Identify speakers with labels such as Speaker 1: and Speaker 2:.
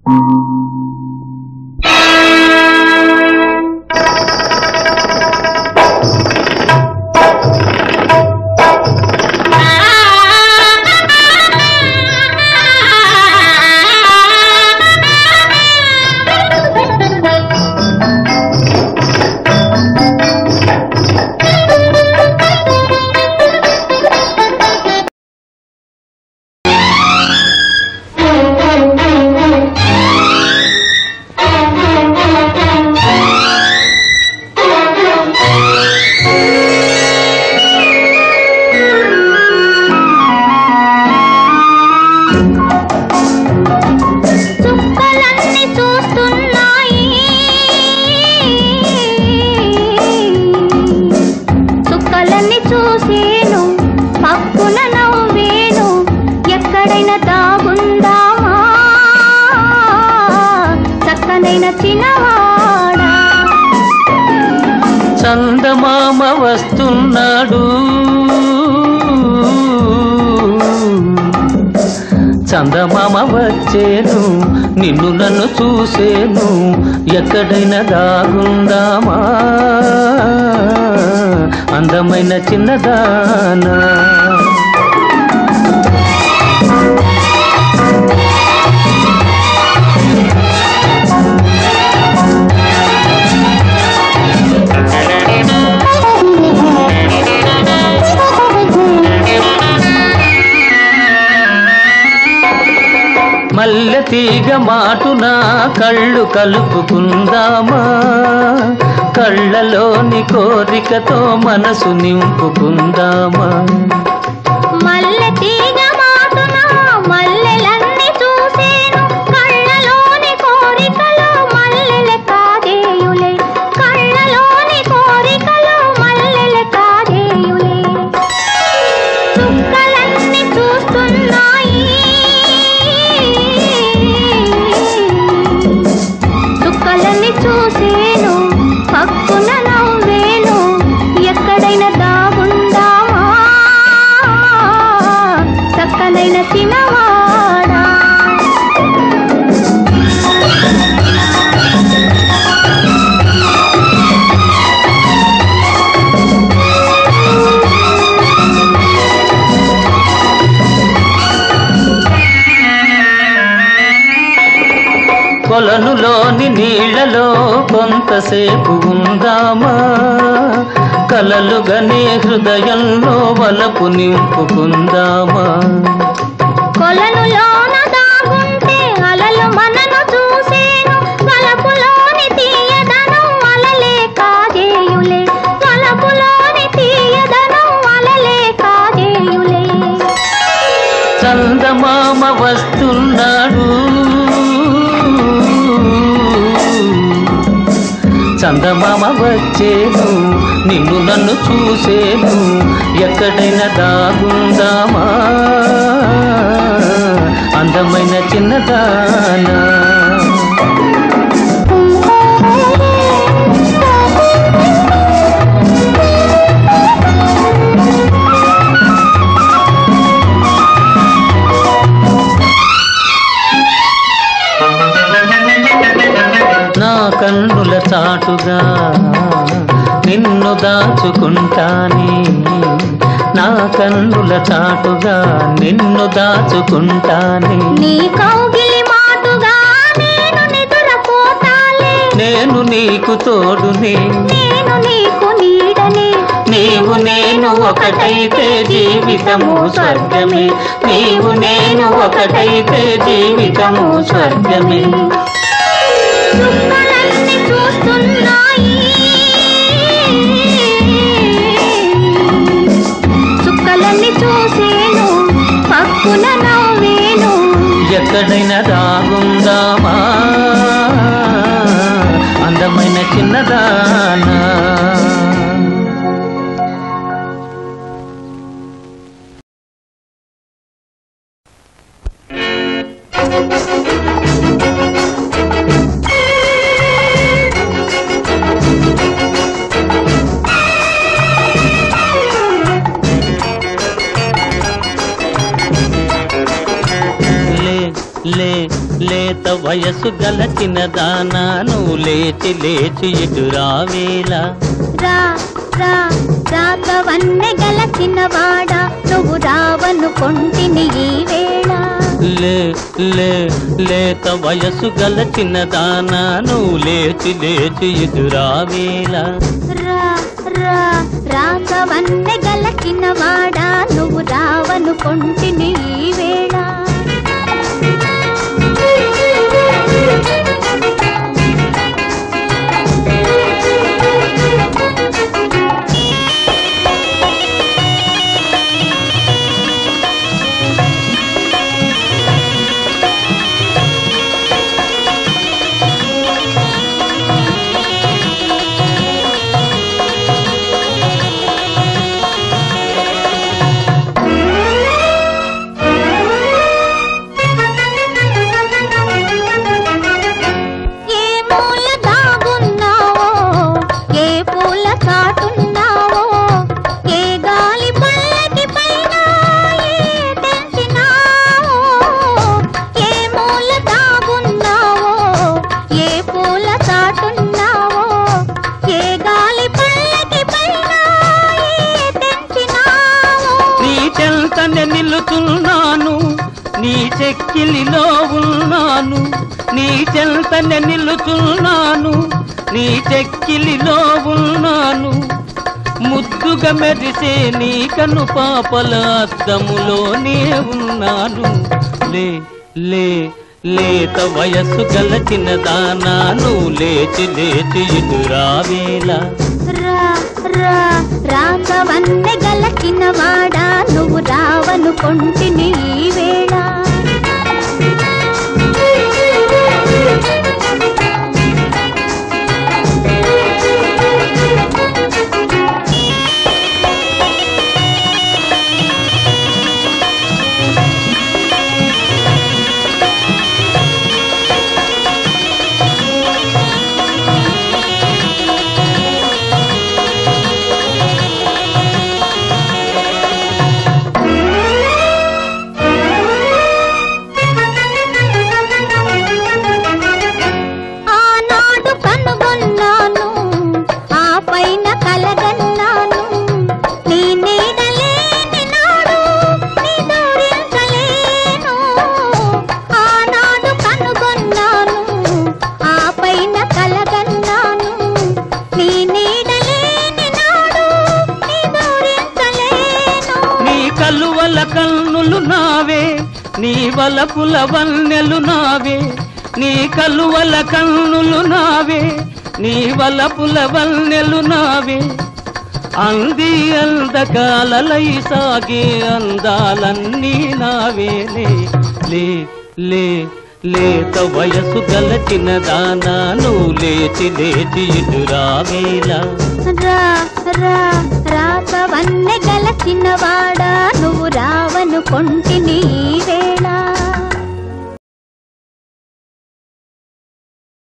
Speaker 1: చుక్కలన్నీ చూస్తున్నాయి చుక్కలన్నీ చూసేను పక్కున నవ్వేను ఎక్కడైనా దాగుందామా చక్కనైన చిన్నవాడా
Speaker 2: చందమామ వస్తున్నాడు చందమామ వచ్చేను నిన్ను నన్ను చూసేను ఎక్కడైనా దాగుందామా అందమైన చిన్నదానా మల్లె తీగ మాటున కళ్ళు కలుపుకుందామా కళ్ళలోని కోరికతో మనసు నింపుకుందామా
Speaker 1: మల్లె తీగ మాటున మల్లెలన్నీ చూసేను కళ్ళలోని కోరికలు మల్లెల కాదేయులే కళ్ళలోని కోరికలు మల్లెల కాదేయులే చుక్కలన్నీ చూస్తున్నాయి చుక్కలన్నీ చూసేను పక్కున నవ్వేను ఎక్కడైనా దాగుందామా చక్కనైన చిన్నవాడా
Speaker 2: కొలనులోని నీళ్లలో కొంతసేపు ఉందామా కలలుగనే హృదయంలో వలపు నింపుకుందామా
Speaker 1: కొలనులోన దాగుంటే అలలు మనను చూసేను వలపులోని తీయదనం అలలే కాజేయులే వలపులోని తీయదనం అలలే కాజేయులే
Speaker 2: చందమామ వస్తున్నాడు చందమామ వచ్చేను నిన్ను నన్ను చూసేను ఎక్కడైనా దాగుందామా అందమైన చిన్నదానా నా కన్నుల చాటుగా నిన్ను దాచుకుంటానే నా కన్నుల చాటుగా నిన్ను దాచుకుంటానే
Speaker 1: నీ కౌగిలి మాటుగా నేను నిదురపోతాలే
Speaker 2: నేను నీకు తోడునే
Speaker 1: నేను నీకు నీడనే
Speaker 2: నీవు నేను ఒకటైతే జీవితము స్వర్గమే నీవు నేను ఒకటైతే జీవితము స్వర్గమే
Speaker 1: చుక్కలన్నీ చూస్తున్నాయి చుక్కలన్నీ చూసేను పక్కున నవ్వేను
Speaker 2: ఎక్కడైనా దాగుందామా అందమైన చిన్నదానా లే లే లేత వయసు గలచిన దానా నువ్వు లేచి లేచి ఇటు రావేలా
Speaker 1: రా రా రాకవన్నె గలచిన వాడా నువ్వు రావను కొంటిని ఈ వేళ
Speaker 2: లే లే లేత వయసు గలచిన దానా నువ్వు లేచి లేచి ఇటు రావేలా
Speaker 1: రా రా రాకవన్నె గలచిన వాడా నువ్వు రావను కొంటిని ఈ వేళ ఏ మూల దాగున్నావో ఏ పూల చాటున్నావో ఏ గాలి పల్లకి పైన ఏ తెంచినావో ఏ మూల దాగున్నావో ఏ పూల చాటున్నావో ఏ గాలి పల్లకి పైన ఏ తెంచినావో
Speaker 2: నీ చెంతనే నిలుచున్నాను నీ చెక్కిలిలో ఉన్నాను నీ చెంతనే నిలుచున్నాను నీ చెక్కిలిలో ఉన్నాను ముద్దుగా మెరిసే నీ కను పాపల అద్దములోనే ఉన్నాను లే లే లేత వయస్సు గలచిన దానా నువ్వు లేచి లేచి ఇటు రావేలా
Speaker 1: రా రా రాకవన్నె గలచిన వాడా నువ్వు రావను కొంటిని ఈ వేళ ఆనాడు కనుగొన్నాను ఆ పైన కలగన్నాను నీ నీడలేని నాడు నిదురించలేను ఆనాడు కనుగొన్నాను ఆ పైన కలగన్నాను నీ నీడలేని నాడు నిదురించలేను
Speaker 2: నీ కలువల కన్నులు నావే నీ వలపుల వన్నెలు నావే నీ కలువల కన్నులు నావే నీ వలపుల వన్నెలు నావే అంది అందకాలలై సాగే అందాలన్నీ నావేలే లే లే లేత వయసు గలచిన దానా నువ్వు లేచి లేచి ఇటు రావేలా
Speaker 1: రా రా రాకవన్నె గలచిన